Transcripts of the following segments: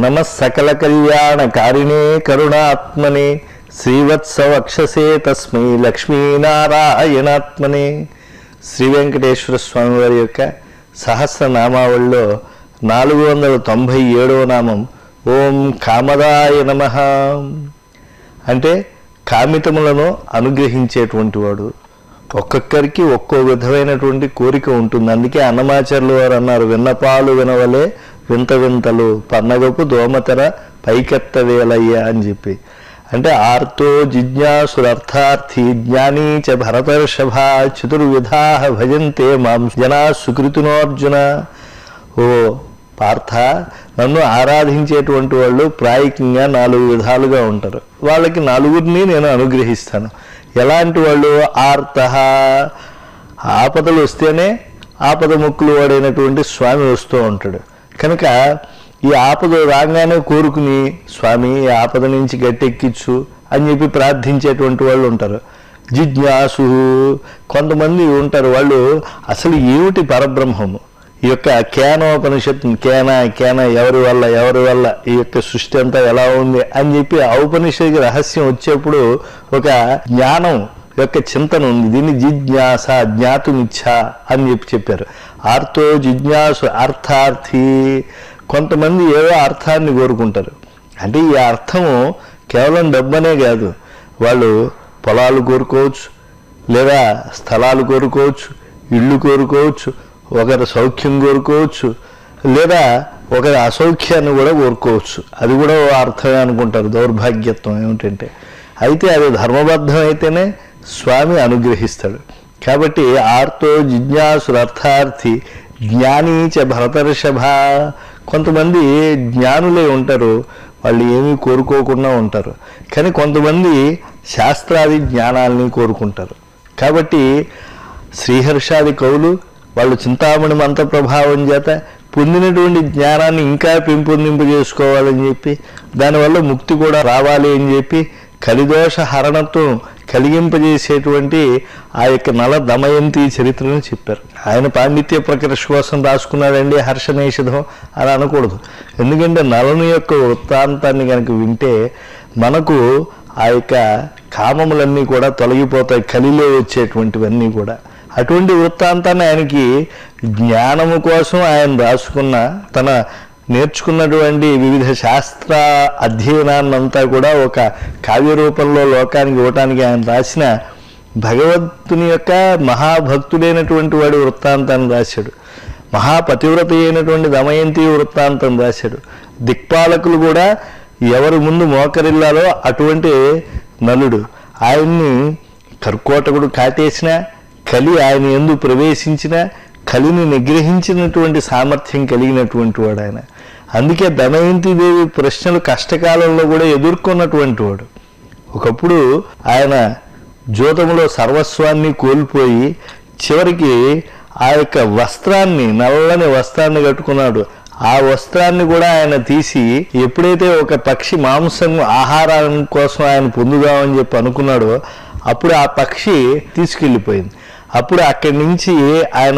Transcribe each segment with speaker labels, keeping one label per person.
Speaker 1: నమ సకల కళ్యాణ కారిణే కరుణాత్మనే శ్రీవత్సవక్షసే తస్మై లక్ష్మీనారాయణాత్మనే శ్రీ వెంకటేశ్వర స్వామి వారి యొక్క సహస్రనామావళిలో నాలుగు వందల తొంభై ఏడవ నామం ఓం కామదాయ నమ అంటే కామితములను అనుగ్రహించేటువంటి వాడు ఒక్కొక్కరికి ఒక్కో విధమైనటువంటి కోరిక ఉంటుంది అందుకే అన్నమాచార్యులు వారు అన్నారు విన్నపాలు వినవలే వింత వింతలు పన్నగపు దోమతెర పైకెత్త వేలయ్య అని చెప్పి అంటే ఆర్తో జిజ్ఞాసురర్థార్థి జ్ఞానీ చ భరతర్షభ చతుర్విధా భజంతే మాం జనా సుకృతినోర్జున ఓ పార్థ నన్ను ఆరాధించేటువంటి వాళ్ళు ప్రాయికంగా నాలుగు విధాలుగా ఉంటారు వాళ్ళకి నలుగురిని నేను అనుగ్రహిస్తాను ఎలాంటి వాళ్ళు ఆర్త ఆపదలు వస్తేనే ఆపద ముక్కులు వాడైనటువంటి స్వామి వస్తూ ఉంటాడు కనుక ఈ ఆపద రాగానే కోరుకుని స్వామి ఈ ఆపద నుంచి గట్టెక్కిచ్చు అని చెప్పి ప్రార్థించేటువంటి వాళ్ళు ఉంటారు జిజ్ఞాసు కొంతమంది ఉంటారు వాళ్ళు అసలు ఏమిటి పరబ్రహ్మము ఈ యొక్క కేనోపనిషత్తు కేన కేన ఎవరి వల్ల ఎవరి వల్ల ఈ యొక్క సృష్టి అంతా ఎలా ఉంది అని చెప్పి ఆ ఉపనిషత్తుకి రహస్యం వచ్చేప్పుడు ఒక జ్ఞానం యొక్క చింతన ఉంది దీన్ని జిజ్ఞాస జ్ఞాతుమిచ్చ అని చెప్పి చెప్పారు ఆర్తో జిజ్ఞాసు అర్థార్థి కొంతమంది ఏదో అర్థాన్ని కోరుకుంటారు అంటే ఈ అర్థము కేవలం డబ్బనే కాదు వాళ్ళు పొలాలు కోరుకోవచ్చు లేదా స్థలాలు కోరుకోవచ్చు ఇళ్ళు కోరుకోవచ్చు ఒకరి సౌఖ్యం కోరుకోవచ్చు లేదా ఒకరి అసౌఖ్యాన్ని కూడా కోరుకోవచ్చు అది కూడా ఓ అర్థమే అనుకుంటారు దౌర్భాగ్యత్వం ఏమిటంటే అయితే అది ధర్మబద్ధం అయితేనే స్వామి అనుగ్రహిస్తాడు కాబట్టి ఆర్తో జిజ్ఞాసులు అర్థార్థి జ్ఞానీ చ భరతర్షభ కొంతమంది జ్ఞానులే ఉంటారు వాళ్ళు ఏమీ కోరుకోకుండా ఉంటారు కానీ కొంతమంది శాస్త్రాది జ్ఞానాల్ని కోరుకుంటారు కాబట్టి శ్రీహర్షాది కవులు వాళ్ళు చింతామణి మంత ప్రభావం చేత పొందినటువంటి జ్ఞానాన్ని ఇంకా పెంపొందింపు చేసుకోవాలని చెప్పి దానివల్ల ముక్తి కూడా రావాలి అని చెప్పి కలిదోష హరణత్వం కలిగింపజేసేటువంటి ఆ యొక్క నల దమయంతి చరిత్రను చెప్పారు ఆయన పాండిత్య ప్రకర్ష కోసం రాసుకున్నాడండి హర్షనేషధం అని అనకూడదు ఎందుకంటే నలను యొక్క వృత్తాంతాన్ని కనుక వింటే మనకు ఆ యొక్క కామములన్నీ కూడా తొలగిపోతాయి కలిలో వచ్చేటువంటివన్నీ కూడా అటువంటి వృత్తాంతాన్ని ఆయనకి జ్ఞానము కోసం ఆయన రాసుకున్న తన నేర్చుకున్నటువంటి వివిధ శాస్త్ర అధ్యయనాన్నంతా కూడా ఒక కావ్య రూపంలో లోకానికి ఇవ్వటానికి ఆయన రాసిన భగవంతుని యొక్క మహాభక్తుడైనటువంటి వాడి వృత్తాంతాన్ని రాశాడు మహాపతివ్రత అయినటువంటి దమయంతి వృత్తాంతం రాశాడు దిక్పాలకులు కూడా ఎవరి ముందు మోకరిల్లాలో అటువంటి నలుడు ఆయన్ని కర్కోటకుడు కాటేసిన కలి ఆయన ఎందు ప్రవేశించిన కలిని నిగ్రహించినటువంటి సామర్థ్యం కలిగినటువంటి వాడు ఆయన అందుకే దమయంతి దేవి ప్రశ్నలు కష్టకాలంలో కూడా ఎదుర్కొన్నటువంటి వాడు ఒకప్పుడు ఆయన జూతములో సర్వస్వాన్ని కోల్పోయి చివరికి ఆ యొక్క వస్త్రాన్ని నల్లని వస్త్రాన్ని కట్టుకున్నాడు ఆ వస్త్రాన్ని కూడా ఆయన తీసి ఎప్పుడైతే ఒక పక్షి మాంసం ఆహారం కోసం ఆయన పొందుదామని చెప్పి అనుకున్నాడో అప్పుడు ఆ పక్షి తీసుకెళ్ళిపోయింది అప్పుడు అక్కడి నుంచి ఆయన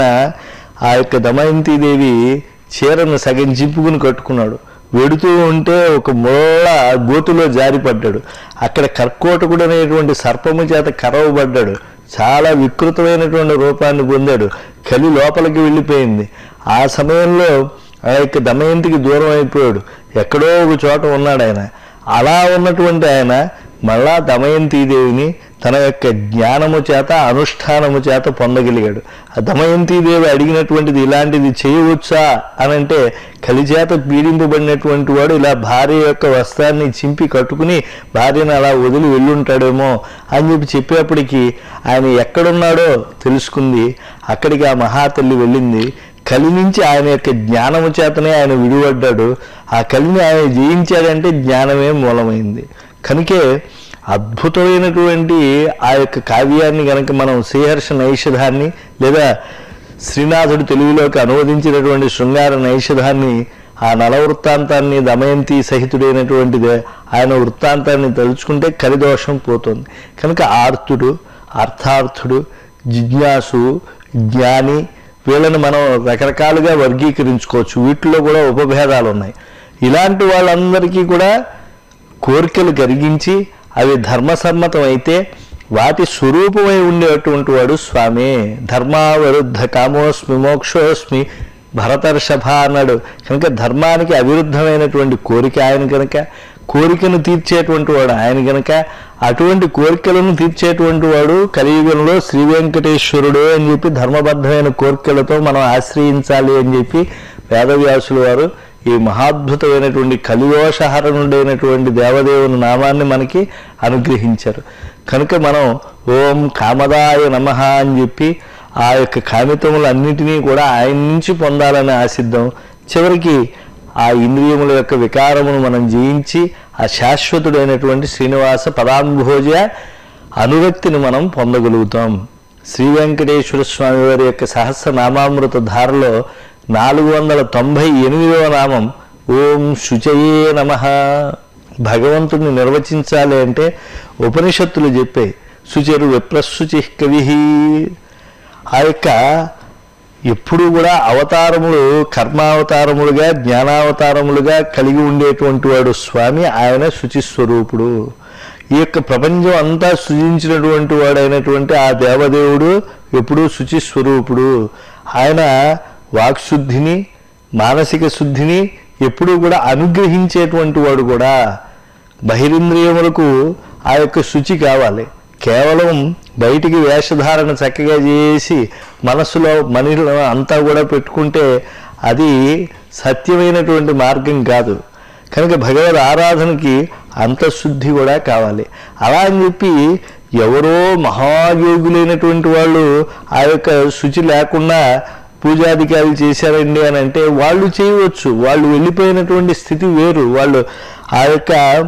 Speaker 1: ఆ యొక్క దమయంతిదేవి చీరను సగం చింపుకుని కట్టుకున్నాడు వెడుతూ ఉంటే ఒక మూల గోతులో జారిపడ్డాడు అక్కడ కర్కోటకుడు అనేటువంటి సర్పము చేత కరవబడ్డాడు చాలా వికృతమైనటువంటి రూపాన్ని పొందాడు కలి లోపలికి వెళ్ళిపోయింది ఆ సమయంలో ఆ యొక్క దమయంతికి దూరం అయిపోయాడు ఎక్కడో ఒక చోట ఉన్నాడు ఆయన అలా ఉన్నటువంటి ఆయన మళ్ళా దమయంతీదేవిని తన యొక్క జ్ఞానము చేత అనుష్ఠానము చేత పొందగలిగాడు ఆ దమయంతీదేవి అడిగినటువంటిది ఇలాంటిది చేయవచ్చా అని అంటే కలిచేత పీడింపబడినటువంటి వాడు ఇలా భార్య యొక్క వస్త్రాన్ని చింపి కట్టుకుని భార్యను అలా వదిలి వెళ్ళుంటాడేమో అని చెప్పి చెప్పేప్పటికీ ఆయన ఎక్కడున్నాడో తెలుసుకుంది అక్కడికి ఆ మహాతల్లి వెళ్ళింది కలి నుంచి ఆయన యొక్క జ్ఞానము చేతనే ఆయన విడిపడ్డాడు ఆ కలిని ఆయన జయించాడంటే జ్ఞానమే మూలమైంది కనుకే అద్భుతమైనటువంటి ఆ యొక్క కావ్యాన్ని కనుక మనం శ్రీహర్ష నైషధాన్ని లేదా శ్రీనాథుడు తెలుగులోకి అనువదించినటువంటి శృంగార నైషధాన్ని ఆ నల వృత్తాంతాన్ని దమయంతి సహితుడైనటువంటిది ఆయన వృత్తాంతాన్ని తలుచుకుంటే కలిదోషం పోతుంది కనుక ఆర్తుడు అర్థార్థుడు జిజ్ఞాసు జ్ఞాని వీళ్ళని మనం రకరకాలుగా వర్గీకరించుకోవచ్చు వీటిలో కూడా ఉపభేదాలు ఉన్నాయి ఇలాంటి వాళ్ళందరికీ కూడా కోరికలు కలిగించి అవి ధర్మసమ్మతం అయితే వాటి స్వరూపమై ఉండేటువంటి వాడు స్వామి ధర్మావరుద్ధ కామోస్మి మోక్షోస్మి భరతర్షభ అన్నాడు కనుక ధర్మానికి అవిరుద్ధమైనటువంటి కోరిక ఆయన కనుక కోరికను తీర్చేటువంటి వాడు ఆయన కనుక అటువంటి కోరికలను తీర్చేటువంటి వాడు కలియుగంలో శ్రీ వెంకటేశ్వరుడు అని చెప్పి ధర్మబద్ధమైన కోరికలతో మనం ఆశ్రయించాలి అని చెప్పి వేదవ్యాసులు వారు ఈ మహాద్భుతమైనటువంటి కలిదోషహరణుడైనటువంటి దేవదేవుని నామాన్ని మనకి అనుగ్రహించారు కనుక మనం ఓం కామదాయ నమః అని చెప్పి ఆ యొక్క కామితములన్నిటినీ కూడా ఆయన నుంచి పొందాలని ఆశిద్దాం చివరికి ఆ ఇంద్రియముల యొక్క వికారమును మనం జయించి ఆ శాశ్వతుడైనటువంటి శ్రీనివాస పదాంభోజ అనురక్తిని మనం పొందగలుగుతాం శ్రీ వెంకటేశ్వర స్వామి వారి యొక్క సహస్రనామామృత ధారలో నాలుగు వందల తొంభై ఎనిమిదవ నామం ఓం శుచయే నమ భగవంతుడిని నిర్వచించాలి అంటే ఉపనిషత్తులు చెప్పే శుచరు విప్రశుచి కవి ఆ యొక్క ఎప్పుడు కూడా అవతారములు కర్మావతారములుగా జ్ఞానావతారములుగా కలిగి ఉండేటువంటి వాడు స్వామి ఆయన శుచిస్వరూపుడు ఈ యొక్క ప్రపంచం అంతా సృజించినటువంటి వాడైనటువంటి ఆ దేవదేవుడు ఎప్పుడూ శుచిస్వరూపుడు ఆయన వాక్శుద్ధిని మానసిక శుద్ధిని ఎప్పుడూ కూడా అనుగ్రహించేటువంటి వాడు కూడా బహిరింద్రియములకు ఆ యొక్క శుచి కావాలి కేవలం బయటికి వేషధారణ చక్కగా చేసి మనసులో మనీలో అంతా కూడా పెట్టుకుంటే అది సత్యమైనటువంటి మార్గం కాదు కనుక భగవద్ ఆరాధనకి అంతఃశుద్ధి కూడా కావాలి అలా అని చెప్పి ఎవరో మహాయోగులైనటువంటి వాళ్ళు ఆ యొక్క శుచి లేకుండా పూజాధికారులు చేశారండి అని అంటే వాళ్ళు చేయవచ్చు వాళ్ళు వెళ్ళిపోయినటువంటి స్థితి వేరు వాళ్ళు ఆ యొక్క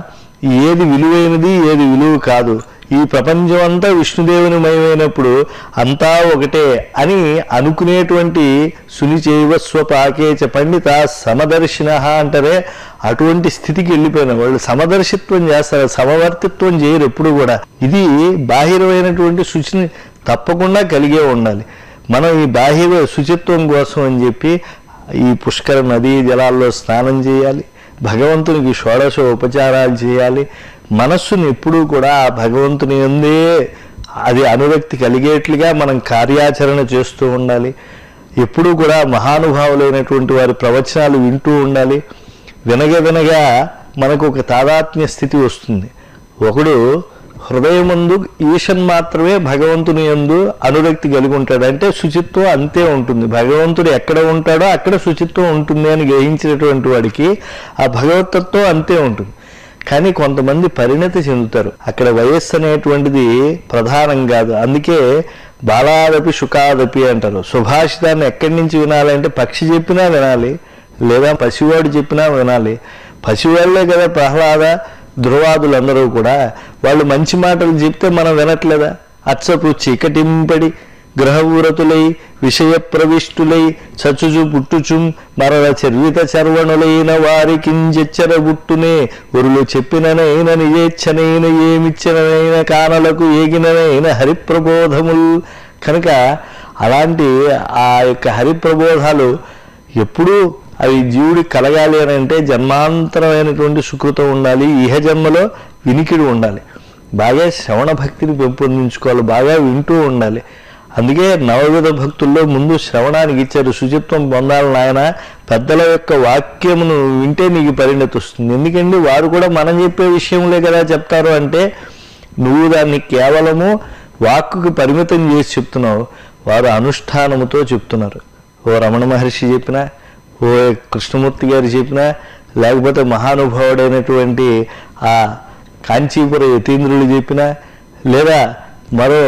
Speaker 1: ఏది విలువైనది ఏది విలువ కాదు ఈ ప్రపంచం అంతా విష్ణుదేవుని మయమైనప్పుడు అంతా ఒకటే అని అనుకునేటువంటి సునిచేవ స్వపాకేచ పండిత సమదర్శిన అంటారే అటువంటి స్థితికి వెళ్ళిపోయిన వాళ్ళు సమదర్శిత్వం చేస్తారు సమవర్తిత్వం చేయరు ఎప్పుడు కూడా ఇది బాహిరమైనటువంటి శుచిని తప్పకుండా కలిగే ఉండాలి మనం ఈ బాహ్య శుచిత్వం కోసం అని చెప్పి ఈ పుష్కర నదీ జలాల్లో స్నానం చేయాలి భగవంతునికి షోడశ ఉపచారాలు చేయాలి మనస్సుని ఎప్పుడూ కూడా ఆ భగవంతుని ఎందే అది అనురక్తి కలిగేట్లుగా మనం కార్యాచరణ చేస్తూ ఉండాలి ఎప్పుడూ కూడా మహానుభావులైనటువంటి వారి ప్రవచనాలు వింటూ ఉండాలి వినగ వినగా మనకు ఒక తాదాత్మ్య స్థితి వస్తుంది ఒకడు హృదయమందు ఈశన్ మాత్రమే భగవంతుని యందు అనురక్తి కలిగి ఉంటాడు అంటే శుచిత్వం అంతే ఉంటుంది భగవంతుడు ఎక్కడ ఉంటాడో అక్కడ శుచిత్వం ఉంటుంది అని గ్రహించినటువంటి వాడికి ఆ భగవతత్వం అంతే ఉంటుంది కానీ కొంతమంది పరిణతి చెందుతారు అక్కడ వయస్సు అనేటువంటిది ప్రధానం కాదు అందుకే బాలాదపి శుకాదపి అంటారు సుభాషితాన్ని ఎక్కడి నుంచి వినాలంటే పక్షి చెప్పినా వినాలి లేదా పసివాడు చెప్పినా వినాలి పసివాళ్లే కదా ప్రహ్లాద ధ్రువాదులందరూ కూడా వాళ్ళు మంచి మాటలు చెప్తే మనం వినట్లేదా అచ్చపు చీకటింపడి గ్రహవూరతులై విషయ ప్రవిష్టులై చచుచు పుట్టుచుం మరల చర్విత చర్వణులైన వారికించెచ్చర గుట్టునే ఉరులు చెప్పిననైన నిజేచ్ఛనైన ఏమిచ్చనైన కానలకు ఏగిననైన హరిప్రబోధముల్ కనుక అలాంటి ఆ యొక్క హరిప్రబోధాలు ఎప్పుడూ అవి జీవుడి కలగాలి అని అంటే జన్మాంతరమైనటువంటి సుకృతం ఉండాలి ఇహ జన్మలో వినికిడి ఉండాలి బాగా శ్రవణ భక్తిని పెంపొందించుకోవాలి బాగా వింటూ ఉండాలి అందుకే నవవిధ భక్తుల్లో ముందు శ్రవణానికి ఇచ్చారు శుచిత్వం పొందాలి నాయన పెద్దల యొక్క వాక్యమును వింటే నీకు పరిణతి వస్తుంది ఎందుకండి వారు కూడా మనం చెప్పే విషయంలే కదా చెప్తారు అంటే నువ్వు దాన్ని కేవలము వాక్కుకి పరిమితం చేసి చెప్తున్నావు వారు అనుష్ఠానముతో చెప్తున్నారు ఓ రమణ మహర్షి చెప్పినా ఓ కృష్ణమూర్తి గారు చెప్పినా లేకపోతే మహానుభావుడైనటువంటి ఆ కాంచీపుర యతీంద్రులు చెప్పినా లేదా మరో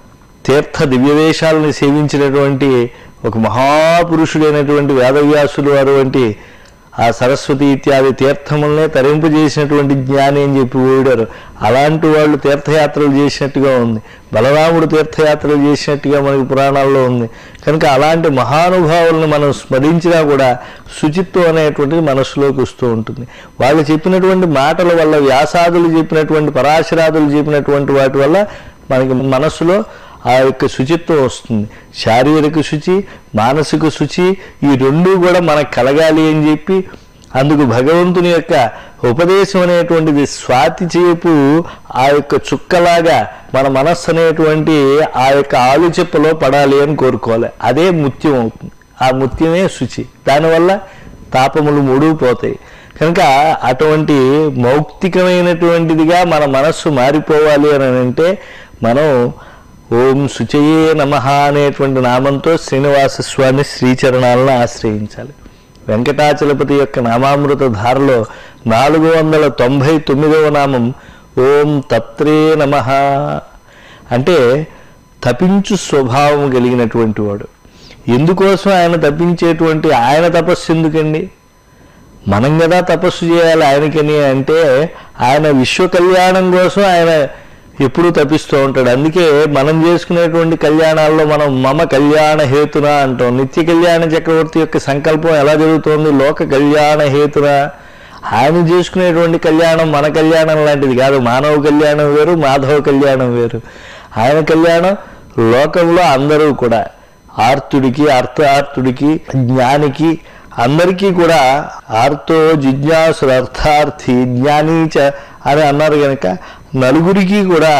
Speaker 1: తీర్థ దివ్యవేశాలను సేవించినటువంటి ఒక మహాపురుషుడైనటువంటి వేదవ్యాసులు వారు వంటి ఆ సరస్వతి ఇత్యాది తీర్థములనే తరింపజేసినటువంటి జ్ఞాని అని చెప్పి ఓడారు అలాంటి వాళ్ళు తీర్థయాత్రలు చేసినట్టుగా ఉంది బలరాముడు తీర్థయాత్రలు చేసినట్టుగా మనకి పురాణాల్లో ఉంది కనుక అలాంటి మహానుభావులను మనం స్మరించినా కూడా శుచిత్వం అనేటువంటిది మనసులోకి వస్తూ ఉంటుంది వాళ్ళు చెప్పినటువంటి మాటల వల్ల వ్యాసాదులు చెప్పినటువంటి పరాశరాదులు చెప్పినటువంటి వాటి వల్ల మనకి మనస్సులో ఆ యొక్క శుచిత్వం వస్తుంది శారీరక శుచి మానసిక శుచి ఈ రెండూ కూడా మనకు కలగాలి అని చెప్పి అందుకు భగవంతుని యొక్క ఉపదేశం అనేటువంటిది స్వాతి చేపు ఆ యొక్క చుక్కలాగా మన మనస్సు అనేటువంటి ఆ యొక్క ఆలు చెప్పలో పడాలి అని కోరుకోవాలి అదే ముత్యం అవుతుంది ఆ ముత్యమే శుచి దానివల్ల తాపములు మూడు పోతాయి కనుక అటువంటి మౌక్తికమైనటువంటిదిగా మన మనస్సు మారిపోవాలి అని అంటే మనం ఓం శుచయే నమ అనేటువంటి నామంతో శ్రీనివాస స్వామి శ్రీచరణాలను ఆశ్రయించాలి వెంకటాచలపతి యొక్క నామామృత ధారలో నాలుగు వందల తొంభై తొమ్మిదవ నామం ఓం తత్రే నమ అంటే తపించు స్వభావం కలిగినటువంటి వాడు ఎందుకోసం ఆయన తప్పించేటువంటి ఆయన తపస్సు ఎందుకండి మనం కదా తపస్సు చేయాలి ఆయనకని అంటే ఆయన విశ్వ కళ్యాణం కోసం ఆయన ఎప్పుడూ తప్పిస్తూ ఉంటాడు అందుకే మనం చేసుకునేటువంటి కళ్యాణాల్లో మనం మమ కళ్యాణ హేతున అంటాం నిత్య కళ్యాణ చక్రవర్తి యొక్క సంకల్పం ఎలా జరుగుతోంది లోక కళ్యాణ హేతున ఆయన చేసుకునేటువంటి కళ్యాణం మన కళ్యాణం లాంటిది కాదు మానవ కళ్యాణం వేరు మాధవ కళ్యాణం వేరు ఆయన కళ్యాణం లోకంలో అందరూ కూడా ఆర్తుడికి అర్థార్థుడికి జ్ఞానికి అందరికీ కూడా ఆర్తో జిజ్ఞాసుడు అర్థార్థి జ్ఞానీచ అని అన్నారు కనుక నలుగురికి కూడా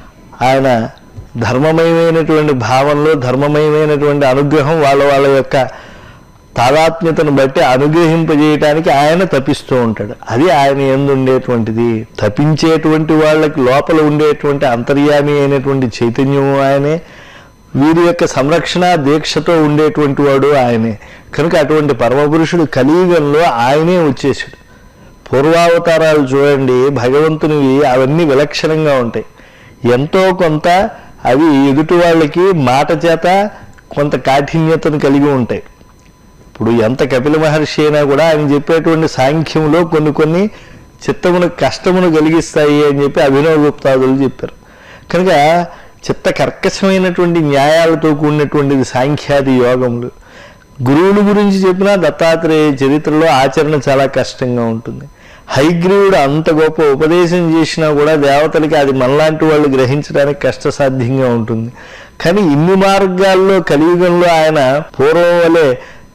Speaker 1: ఆయన ధర్మమయమైనటువంటి భావంలో ధర్మమయమైనటువంటి అనుగ్రహం వాళ్ళ వాళ్ళ యొక్క తాదాత్మ్యతను బట్టి అనుగ్రహింపజేయటానికి ఆయన తపిస్తూ ఉంటాడు అది ఆయన ఎందు ఉండేటువంటిది తపించేటువంటి వాళ్ళకి లోపల ఉండేటువంటి అంతర్యామి అయినటువంటి చైతన్యము ఆయనే వీరి యొక్క సంరక్షణ దీక్షతో ఉండేటువంటి వాడు ఆయనే కనుక అటువంటి పరమపురుషుడు కలియుగంలో ఆయనే వచ్చేసాడు పూర్వావతారాలు చూడండి భగవంతునివి అవన్నీ విలక్షణంగా ఉంటాయి ఎంతో కొంత అవి ఎదుటి వాళ్ళకి మాట చేత కొంత కాఠిన్యతను కలిగి ఉంటాయి ఇప్పుడు ఎంత కపిల మహర్షి అయినా కూడా ఆయన చెప్పేటువంటి సాంఖ్యంలో కొన్ని కొన్ని చిత్తమును కష్టమును కలిగిస్తాయి అని చెప్పి అభినవ గుప్తాదులు చెప్పారు కనుక చిత్త కర్కశమైనటువంటి న్యాయాలతో కూడినటువంటిది సాంఖ్యాది యోగములు గురువుల గురించి చెప్పినా దత్తాత్రేయ చరిత్రలో ఆచరణ చాలా కష్టంగా ఉంటుంది హైగ్రీవుడు అంత గొప్ప ఉపదేశం చేసినా కూడా దేవతలకి అది మనలాంటి వాళ్ళు గ్రహించడానికి కష్టసాధ్యంగా ఉంటుంది కానీ ఇన్ని మార్గాల్లో కలియుగంలో ఆయన పూర్వం వలె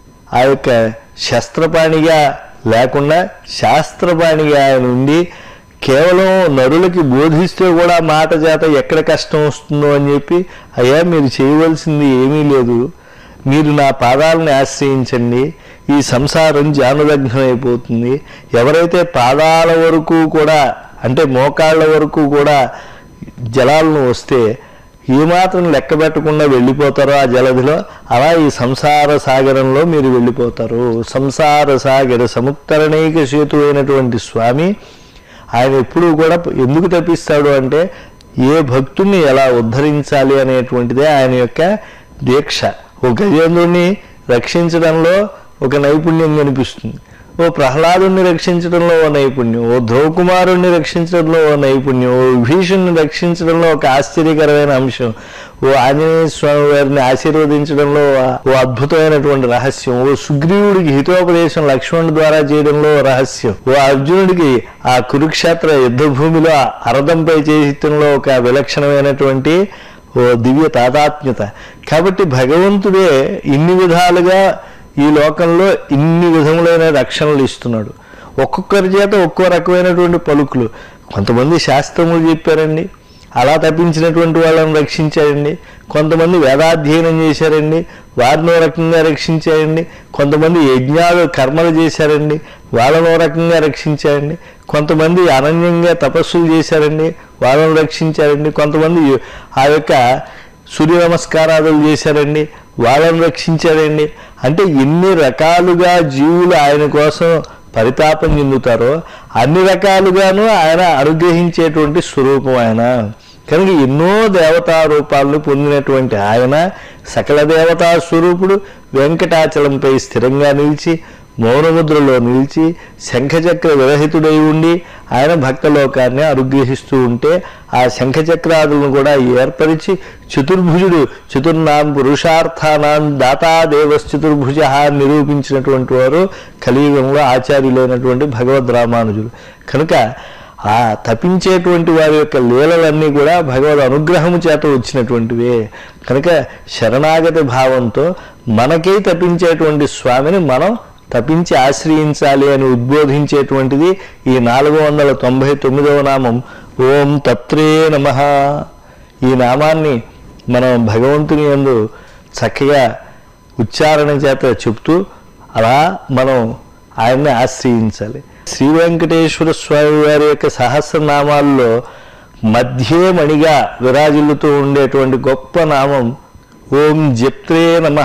Speaker 1: ఆ యొక్క శస్త్రపాణిగా లేకుండా శాస్త్రపాణిగా ఆయన ఉండి కేవలం నరులకి బోధిస్తే కూడా మాట చేత ఎక్కడ కష్టం వస్తుందో అని చెప్పి అయ్యా మీరు చేయవలసింది ఏమీ లేదు మీరు నా పాదాలను ఆశ్రయించండి ఈ సంసారం జానుదగ్నం అయిపోతుంది ఎవరైతే పాదాల వరకు కూడా అంటే మోకాళ్ళ వరకు కూడా జలాలను వస్తే ఏమాత్రం లెక్క పెట్టకుండా వెళ్ళిపోతారో ఆ జలధిలో అలా ఈ సంసార సాగరంలో మీరు వెళ్ళిపోతారు సంసార సాగర సముత్తరణైక సేతు అయినటువంటి స్వామి ఆయన ఎప్పుడూ కూడా ఎందుకు తప్పిస్తాడు అంటే ఏ భక్తుణ్ణి ఎలా ఉద్ధరించాలి అనేటువంటిదే ఆయన యొక్క దీక్ష ఓ గజేంద్రుణ్ణి రక్షించడంలో ఒక నైపుణ్యం కనిపిస్తుంది ఓ ప్రహ్లాదుని రక్షించడంలో ఓ నైపుణ్యం ఓ ధ్రువకుమారుణ్ణి రక్షించడంలో ఓ నైపుణ్యం ఓ విభీషణ్ణి రక్షించడంలో ఒక ఆశ్చర్యకరమైన అంశం ఓ ఆంజనేయ స్వామి వారిని ఆశీర్వదించడంలో ఓ అద్భుతమైనటువంటి రహస్యం ఓ సుగ్రీవుడికి హితోపదేశం లక్ష్మణుడి ద్వారా చేయడంలో ఓ రహస్యం ఓ అర్జునుడికి ఆ కురుక్షేత్ర యుద్ధ భూమిలో అరదంపై చేయడంలో ఒక విలక్షణమైనటువంటి ఓ దివ్య తాదాత్మ్యత కాబట్టి భగవంతుడే ఇన్ని విధాలుగా ఈ లోకంలో ఇన్ని విధములైన రక్షణలు ఇస్తున్నాడు ఒక్కొక్కరి చేత ఒక్కో రకమైనటువంటి పలుకులు కొంతమంది శాస్త్రములు చెప్పారండి అలా తప్పించినటువంటి వాళ్ళని రక్షించారండి కొంతమంది వేదాధ్యయనం చేశారండి వారిని ఓ రకంగా రక్షించారండి కొంతమంది యజ్ఞాలు కర్మలు చేశారండి వాళ్ళని ఓ రకంగా రక్షించారండి కొంతమంది అనన్యంగా తపస్సులు చేశారండి వాళ్ళని రక్షించారండి కొంతమంది ఆ యొక్క సూర్య నమస్కారాలు చేశారండి వాళ్ళని రక్షించారండి అంటే ఎన్ని రకాలుగా జీవులు ఆయన కోసం పరితాపం చెందుతారో అన్ని రకాలుగాను ఆయన అనుగ్రహించేటువంటి స్వరూపం ఆయన కనుక ఎన్నో దేవతా రూపాలను పొందినటువంటి ఆయన సకల దేవతా స్వరూపుడు వెంకటాచలంపై స్థిరంగా నిలిచి మౌనముద్రలో నిలిచి శంఖచక్ర విరహితుడై ఉండి ఆయన భక్తలోకాన్ని అనుగ్రహిస్తూ ఉంటే ఆ శంఖచక్రాదులను కూడా ఏర్పరిచి చతుర్భుజుడు చతుర్నాం పురుషార్థానాం దాతాదేవశ్చతుర్భుజ నిరూపించినటువంటి వారు కలియుగంలో ఆచార్యులైనటువంటి భగవద్ రామానుజులు కనుక ఆ తపించేటువంటి వారి యొక్క లీలలన్నీ కూడా భగవద్ అనుగ్రహము చేత వచ్చినటువంటివే కనుక శరణాగతి భావంతో మనకై తపించేటువంటి స్వామిని మనం తపించి ఆశ్రయించాలి అని ఉద్బోధించేటువంటిది ఈ నాలుగు వందల తొంభై తొమ్మిదవ నామం ఓం తత్రే నమ ఈ నామాన్ని మనం భగవంతుని యందు చక్కగా ఉచ్చారణ చేత చెప్తూ అలా మనం ఆయన్ని ఆశ్రయించాలి శ్రీ వెంకటేశ్వర స్వామి వారి యొక్క సహస్రనామాల్లో మధ్యే మణిగా విరాజిల్లుతూ ఉండేటువంటి గొప్ప నామం ఓం జప్త్రే నమ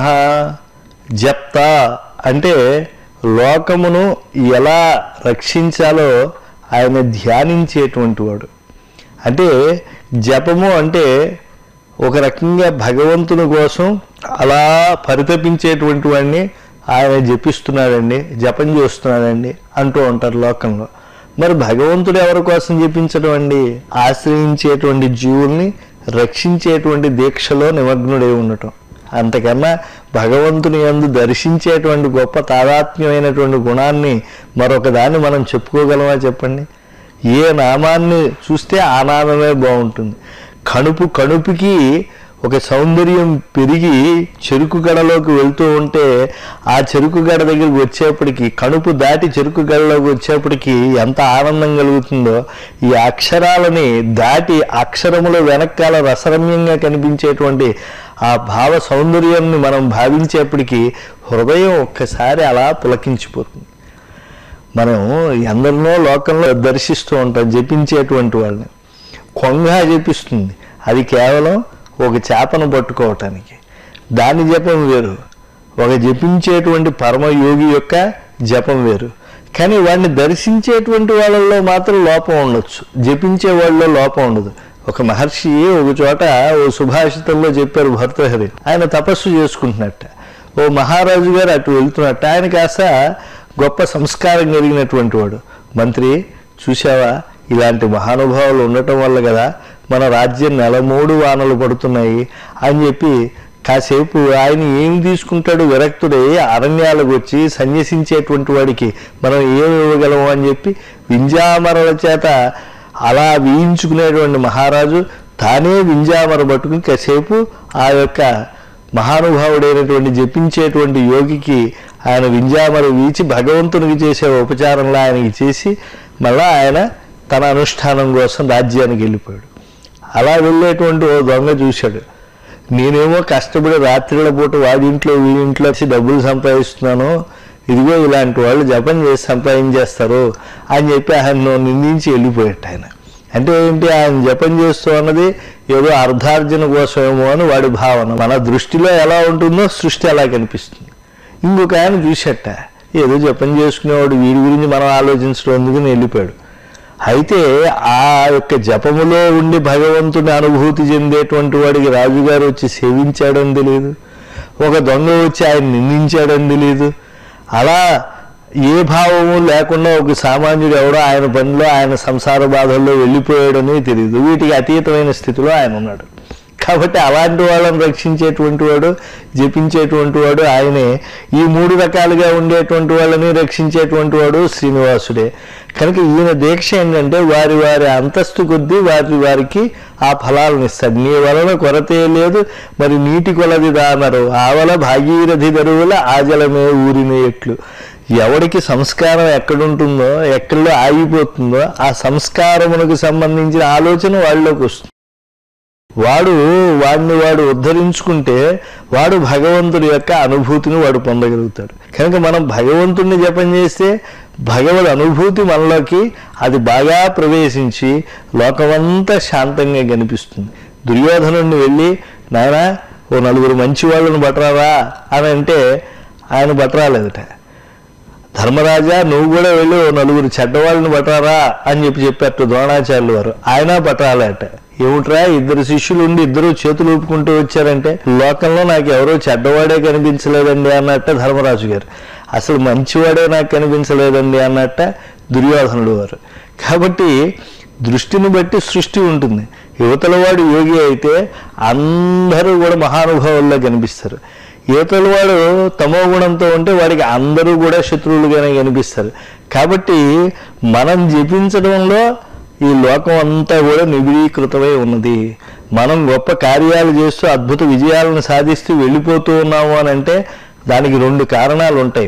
Speaker 1: జప్త అంటే లోకమును ఎలా రక్షించాలో ఆయన ధ్యానించేటువంటి వాడు అంటే జపము అంటే ఒక రకంగా భగవంతుని కోసం అలా పరితపించేటువంటి వాడిని ఆయన జపిస్తున్నాడండి జపం చేస్తున్నాడండి అంటూ ఉంటారు లోకంలో మరి భగవంతుడు ఎవరి కోసం జపించడం అండి ఆశ్రయించేటువంటి జీవుల్ని రక్షించేటువంటి దీక్షలో నిమగ్నుడై ఉండటం అంతకన్నా భగవంతుని యందు దర్శించేటువంటి గొప్ప తాదాత్మ్యమైనటువంటి గుణాన్ని మరొక దాన్ని మనం చెప్పుకోగలమా చెప్పండి ఏ నామాన్ని చూస్తే ఆ నామమే బాగుంటుంది కణుపు కణుపుకి ఒక సౌందర్యం పెరిగి చెరుకు గడలోకి వెళ్తూ ఉంటే ఆ చెరుకు గడ దగ్గరికి వచ్చేప్పటికి కణుపు దాటి చెరుకు గడలోకి వచ్చేప్పటికి ఎంత ఆనందం కలుగుతుందో ఈ అక్షరాలని దాటి అక్షరముల వెనకాల రసరమ్యంగా కనిపించేటువంటి ఆ భావ సౌందర్యాన్ని మనం భావించేప్పటికీ హృదయం ఒక్కసారి అలా పులకించిపోతుంది మనం ఎందరినో లోకంలో దర్శిస్తూ ఉంటాం జపించేటువంటి వాళ్ళని కొంగ జపిస్తుంది అది కేవలం ఒక చేపను పట్టుకోవటానికి దాని జపం వేరు ఒక జపించేటువంటి పరమయోగి యొక్క జపం వేరు కానీ వాడిని దర్శించేటువంటి వాళ్ళల్లో మాత్రం లోపం ఉండొచ్చు జపించే వాళ్ళలో లోపం ఉండదు ఒక మహర్షి ఒక చోట ఓ సుభాషితంలో చెప్పారు భర్తహరి ఆయన తపస్సు చేసుకుంటున్నట్ట ఓ మహారాజు గారు అటు వెళ్తున్నట్ట ఆయన కాస్త గొప్ప సంస్కారం కలిగినటువంటి వాడు మంత్రి చూసావా ఇలాంటి మహానుభావులు ఉండటం వల్ల కదా మన రాజ్యం నెల మూడు వానలు పడుతున్నాయి అని చెప్పి కాసేపు ఆయన ఏం తీసుకుంటాడు విరక్తుడై అరణ్యాలకు వచ్చి సన్యసించేటువంటి వాడికి మనం ఏమి ఇవ్వగలము అని చెప్పి వింజామరల చేత అలా వీయించుకునేటువంటి మహారాజు తానే వింజామర పట్టుకుని కాసేపు ఆ యొక్క మహానుభావుడైనటువంటి జపించేటువంటి యోగికి ఆయన వింజామర వీచి భగవంతునికి చేసే ఉపచారంలో ఆయనకి చేసి మళ్ళా ఆయన తన అనుష్ఠానం కోసం రాజ్యానికి వెళ్ళిపోయాడు అలా వెళ్ళేటువంటి ఓ దొంగ చూశాడు నేనేమో కష్టపడి రాత్రిళ్ళ పూట వాడింట్లో వీడింట్లో వచ్చి డబ్బులు సంపాదిస్తున్నాను ఇదిగో ఇలాంటి వాళ్ళు జపం చేసి సంపాదించేస్తారు అని చెప్పి ఆయన నిందించి వెళ్ళిపోయాడు ఆయన అంటే ఏంటి ఆయన జపం చేస్తూ అన్నది ఏదో అర్ధార్జన కోసమేమో అని వాడి భావన మన దృష్టిలో ఎలా ఉంటుందో సృష్టి అలా కనిపిస్తుంది ఇంకొక ఆయన చూసేట ఏదో జపం చేసుకునేవాడు వీడి గురించి మనం ఆలోచించడం ఎందుకని వెళ్ళిపోయాడు అయితే ఆ యొక్క జపములో ఉండి భగవంతుని అనుభూతి చెందేటువంటి వాడికి రాజుగారు వచ్చి సేవించాడని తెలియదు ఒక దొంగ వచ్చి ఆయన నిందించాడని తెలియదు అలా ఏ భావము లేకుండా ఒక సామాన్యుడు ఎవడో ఆయన పనిలో ఆయన సంసార బాధల్లో వెళ్ళిపోయాడని తెలియదు వీటికి అతీతమైన స్థితిలో ఆయన ఉన్నాడు కాబట్టి అలాంటి వాళ్ళని రక్షించేటువంటి వాడు జపించేటువంటి వాడు ఆయనే ఈ మూడు రకాలుగా ఉండేటువంటి వాళ్ళని రక్షించేటువంటి వాడు శ్రీనివాసుడే కనుక ఈయన దీక్ష ఏంటంటే వారి వారి అంతస్తు కొద్దీ వారి వారికి ఆ ఫలాలను ఇస్తాడు నీ వలన కొరతే లేదు మరి నీటి కొలది దానరు ఆవల భాగీరథి దరువుల ఆజలమే ఊరినే ఎట్లు ఎవడికి సంస్కారం ఎక్కడుంటుందో ఎక్కడో ఆగిపోతుందో ఆ సంస్కారమునకు సంబంధించిన ఆలోచన వాళ్ళలోకి వస్తుంది వాడు వాడిని వాడు ఉద్ధరించుకుంటే వాడు భగవంతుడి యొక్క అనుభూతిని వాడు పొందగలుగుతాడు కనుక మనం భగవంతుడిని జపం చేస్తే భగవద్ అనుభూతి మనలోకి అది బాగా ప్రవేశించి లోకమంతా శాంతంగా కనిపిస్తుంది దుర్యోధనుడిని వెళ్ళి నాయన ఓ నలుగురు మంచి వాళ్ళని బట్టరావా అని అంటే ఆయన బట్టరాలేదట ధర్మరాజా నువ్వు కూడా వెళ్ళి ఓ నలుగురు చెడ్డవాళ్ళని పట్టరా అని చెప్పి చెప్పారు ద్రోణాచార్యులు వారు ఆయన పట్టాలట ఏమిట్రా ఇద్దరు శిష్యులు ఉండి ఇద్దరు చేతులు ఊపుకుంటూ వచ్చారంటే లోకంలో నాకు ఎవరో చెడ్డవాడే కనిపించలేదండి అన్నట్ట ధర్మరాజు గారు అసలు మంచివాడే నాకు కనిపించలేదండి అన్నట్ట దుర్యోధనుడు వారు కాబట్టి దృష్టిని బట్టి సృష్టి ఉంటుంది యువతల వాడు యోగి అయితే అందరూ కూడా మహానుభావుల్లో కనిపిస్తారు యువతల వాడు తమో గుణంతో ఉంటే వాడికి అందరూ కూడా శత్రువులుగానే కనిపిస్తారు కాబట్టి మనం జపించడంలో ఈ లోకం అంతా కూడా నిబిడీకృతమై ఉన్నది మనం గొప్ప కార్యాలు చేస్తూ అద్భుత విజయాలను సాధిస్తూ వెళ్ళిపోతూ ఉన్నాము అని అంటే దానికి రెండు కారణాలు ఉంటాయి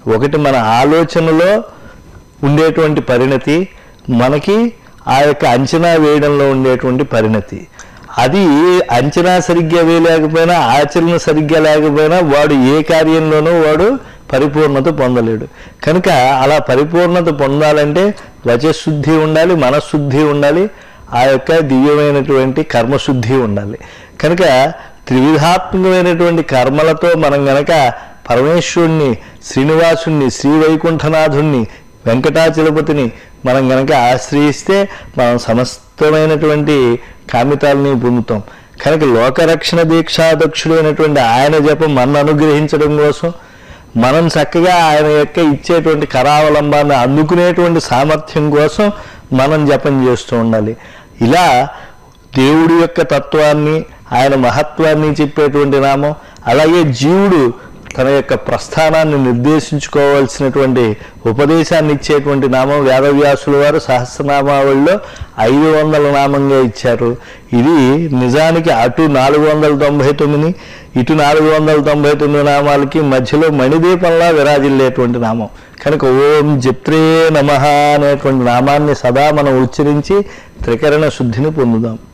Speaker 1: ఒకటి మన ఆలోచనలో ఉండేటువంటి పరిణతి మనకి ఆ యొక్క అంచనా వేయడంలో ఉండేటువంటి పరిణతి అది అంచనా సరిగ్గా వేయలేకపోయినా ఆచరణ సరిగ్గా లేకపోయినా వాడు ఏ కార్యంలోనూ వాడు పరిపూర్ణత పొందలేడు కనుక అలా పరిపూర్ణత పొందాలంటే వచశుద్ధి ఉండాలి మనశుద్ధి ఉండాలి ఆ యొక్క దివ్యమైనటువంటి కర్మశుద్ధి ఉండాలి కనుక త్రివిధాత్మకమైనటువంటి కర్మలతో మనం గనక పరమేశ్వరుణ్ణి శ్రీనివాసుణ్ణి శ్రీ వైకుంఠనాథుణ్ణి వెంకటాచలపతిని మనం గనక ఆశ్రయిస్తే మనం సమస్తమైనటువంటి కామితాలని పొందుతాం కనుక లోకరక్షణ దీక్షాదక్షుడైనటువంటి ఆయన జపం మన అనుగ్రహించడం కోసం మనం చక్కగా ఆయన యొక్క ఇచ్చేటువంటి కరావలంబాన్ని అందుకునేటువంటి సామర్థ్యం కోసం మనం జపం చేస్తూ ఉండాలి ఇలా దేవుడి యొక్క తత్వాన్ని ఆయన మహత్వాన్ని చెప్పేటువంటి నామం అలాగే జీవుడు తన యొక్క ప్రస్థానాన్ని నిర్దేశించుకోవాల్సినటువంటి ఉపదేశాన్ని ఇచ్చేటువంటి నామం వేదవ్యాసుల వారు సహస్రనామావళిలో ఐదు వందల నామంగా ఇచ్చారు ఇది నిజానికి అటు నాలుగు వందల తొంభై తొమ్మిది ఇటు నాలుగు వందల తొంభై తొమ్మిది నామాలకి మధ్యలో మణిదీపంలా విరాజిల్లేటువంటి నామం కనుక ఓం జిప్త్రే నమ అనేటువంటి నామాన్ని సదా మనం ఉచ్చరించి త్రికరణ శుద్ధిని పొందుదాం